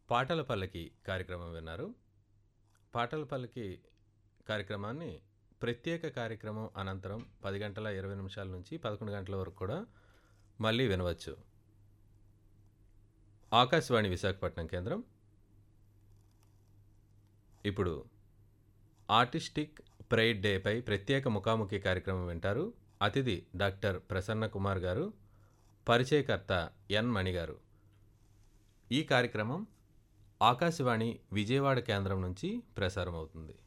పాటల పల్లకి కార్యక్రమం విన్నారు పాటల పల్లకి కార్యక్రమాన్ని ప్రత్యేక కార్యక్రమం అనంతరం పది గంటల ఇరవై నిమిషాల నుంచి పదకొండు గంటల వరకు కూడా మళ్ళీ వినవచ్చు ఆకాశవాణి విశాఖపట్నం కేంద్రం ఇప్పుడు ఆర్టిస్టిక్ ప్రైడ్ డేపై ప్రత్యేక ముఖాముఖి కార్యక్రమం వింటారు అతిథి డాక్టర్ ప్రసన్న కుమార్ గారు పరిచయకర్త ఎన్ మణి గారు ఈ కార్యక్రమం ఆకాశవాణి విజయవాడ కేంద్రం నుంచి ప్రసారం అవుతుంది